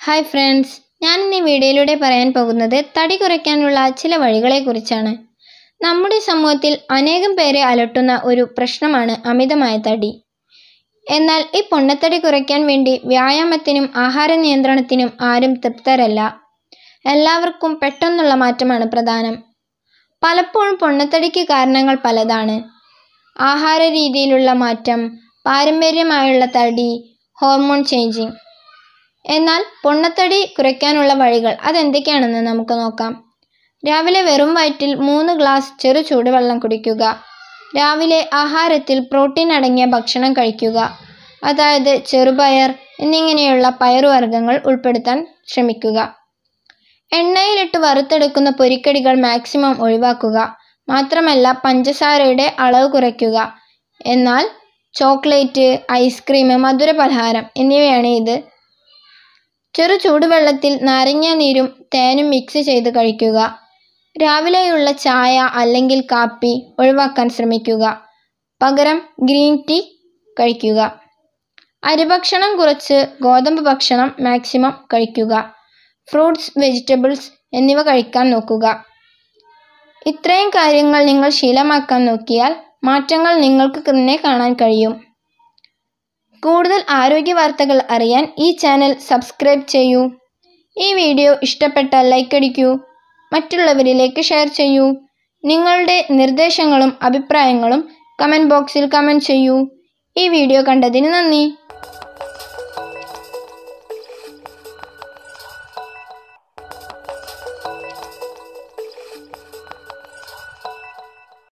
hi friends ഞാൻ ഇന്ന് ഈ വീഡിയോയിലൂടെ പറയാൻ പോകുന്നത് തടി കുറയ്ക്കാനുള്ള ചില വഴികളെക്കുറിച്ചാണ് നമ്മുടെ സമൂഹത്തിൽ അനേകം പേരെ അലട്ടുന്ന ഒരു പ്രശ്നമാണ് അമിതമായ തടി എന്നാൽ ഈ പൊണ്ണത്തടി കുറയ്ക്കാൻ വേണ്ടി വ്യായാമത്തിനും ആഹാര നിയന്ത്രണത്തിനും ആരും തൃപ്തരല്ല എല്ലാവർക്കും പെട്ടെന്നുള്ള മാറ്റമാണ് പ്രധാനം പലപ്പോഴും പൊണ്ണത്തടിക്ക് കാരണങ്ങൾ പലതാണ് ആഹാര രീതിയിലുള്ള മാറ്റം പാരമ്പര്യമായുള്ള തടി ഹോർമോൺ ചേഞ്ചിങ് എന്നാൽ പൊണ്ണത്തടി കുറയ്ക്കാനുള്ള വഴികൾ അതെന്തൊക്കെയാണെന്ന് നമുക്ക് നോക്കാം രാവിലെ വെറും വയറ്റിൽ മൂന്ന് ഗ്ലാസ് ചെറു ചൂടുവെള്ളം കുടിക്കുക രാവിലെ ആഹാരത്തിൽ പ്രോട്ടീൻ അടങ്ങിയ ഭക്ഷണം കഴിക്കുക അതായത് ചെറുപയർ എന്നിങ്ങനെയുള്ള പയറുവർഗ്ഗങ്ങൾ ഉൾപ്പെടുത്താൻ ശ്രമിക്കുക എണ്ണയിലിട്ട് വറുത്തെടുക്കുന്ന പൊരിക്കടികൾ മാക്സിമം ഒഴിവാക്കുക മാത്രമല്ല പഞ്ചസാരയുടെ അളവ് കുറയ്ക്കുക എന്നാൽ ചോക്ലേറ്റ് ഐസ്ക്രീം മധുരപലഹാരം എന്നിവയാണ് ഇത് ചെറു ചൂടുവെള്ളത്തിൽ നാരങ്ങ നീരും തേനും മിക്സ് ചെയ്ത് കഴിക്കുക രാവിലെയുള്ള ചായ അല്ലെങ്കിൽ കാപ്പി ഒഴിവാക്കാൻ ശ്രമിക്കുക പകരം ഗ്രീൻ ടീ കഴിക്കുക അരിഭക്ഷണം കുറച്ച് ഗോതമ്പ് ഭക്ഷണം മാക്സിമം കഴിക്കുക ഫ്രൂട്ട്സ് വെജിറ്റബിൾസ് എന്നിവ കഴിക്കാൻ നോക്കുക ഇത്രയും കാര്യങ്ങൾ നിങ്ങൾ ശീലമാക്കാൻ നോക്കിയാൽ മാറ്റങ്ങൾ നിങ്ങൾക്ക് തന്നെ കാണാൻ കഴിയും കൂടുതൽ ആരോഗ്യ വാർത്തകൾ അറിയാൻ ഈ ചാനൽ സബ്സ്ക്രൈബ് ചെയ്യൂ ഈ വീഡിയോ ഇഷ്ടപ്പെട്ടാൽ ലൈക്ക് അടിക്കൂ മറ്റുള്ളവരിലേക്ക് ഷെയർ ചെയ്യൂ നിങ്ങളുടെ നിർദ്ദേശങ്ങളും അഭിപ്രായങ്ങളും കമൻറ്റ് ബോക്സിൽ കമൻറ്റ് ചെയ്യൂ ഈ വീഡിയോ കണ്ടതിന് നന്ദി